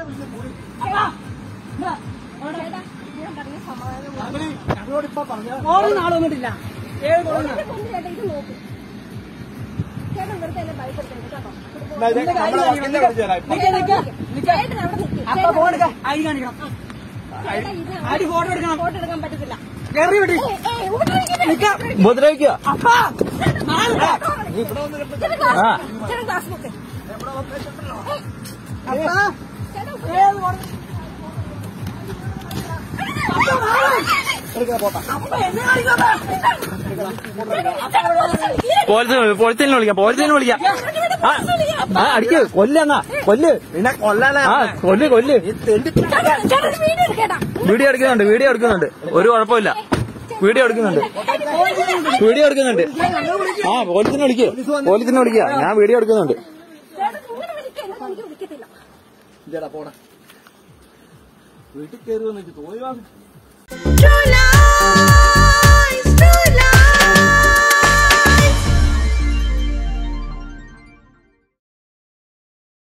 ചേട്ടാ, ഞാൻ പറഞ്ഞ സമാധാനം ഞങ്ങളോടിപ്പോ പറഞ്ഞ കോളി നാളെ വന്നിട്ടില്ല ഏഴ് കോളി ഇവിടെ കൊണ്ട് ചേട്ടാ ഇത് നോക്ക് ചേട്ടൻ വെറുതെ എന്നെ ഭയപ്പെടുത്തരുത് കേട്ടോ നമ്മളെ വക്കീലിനെ വിളിച്ചു തരാം ഇപ്പൊ. നിക്ക നിക്ക നിക്ക ചേട്ടൻ അവിടെ നിൽക്കും അപ്പൊ ഫോൺ എടുക്ക ഐഡി കാണിക്കണം ചേട്ടാ ഇത് ആദ്യം ഫോട്ടോ എടുക്കണം ഫോട്ടോ എടുക്കാൻ പറ്റത്തില്ല കയറി വിട്ടി ഏയ്, ഏയ്, ഇവിടെ ഇരിക്ക്. നിക്ക ഉപദ്രവിക്കുക അപ്പാ ചേട്ടൻ ക്ലാസ് ആ. ചേട്ടൻ ക്ലാസ് ബുക്ക് അപ്പാ ചേട്ടൻ ഏത് കോളി എടുക്കാം, പോട്ടെ. അപ്പ എന്നെ കാണിക്കാത്ത പോലീസിനെ പോലീസിനെ വിളിക്കാം പോലീസിനെ വിളിക്കാം ആ ആ, അടിക്ക് കൊല്ലങ്ങ കൊല്ല് നിന്നെ കൊല്ലാനാ ആ കൊല്ല് കൊല്ല് ചേട്ടൻ ചേട്ടൻ വീഡിയോ എടുക്കേട്ടാ വീഡിയോ എടുക്കുന്നുണ്ട് വീഡിയോ എടുക്കുന്നുണ്ട് ഒരു കുഴപ്പമില്ല വീഡിയോ എടുക്കുന്നുണ്ട് വീഡിയോ എടുക്കുന്നുണ്ട് ആ പോലീസിനെ വിളിക്ക് പോലീസിനെ വിളിക്കുക ഞാൻ വീഡിയോ എടുക്കുന്നുണ്ട് ചേട്ടൻ ഇങ്ങനെ വിളിക്കുക എന്നെ എനിക്ക് വിളിക്കത്തില്ല ഇല്ലടാ പോടാ വീട്ടിൽ കയറി വന്നിട്ട് തോന്നി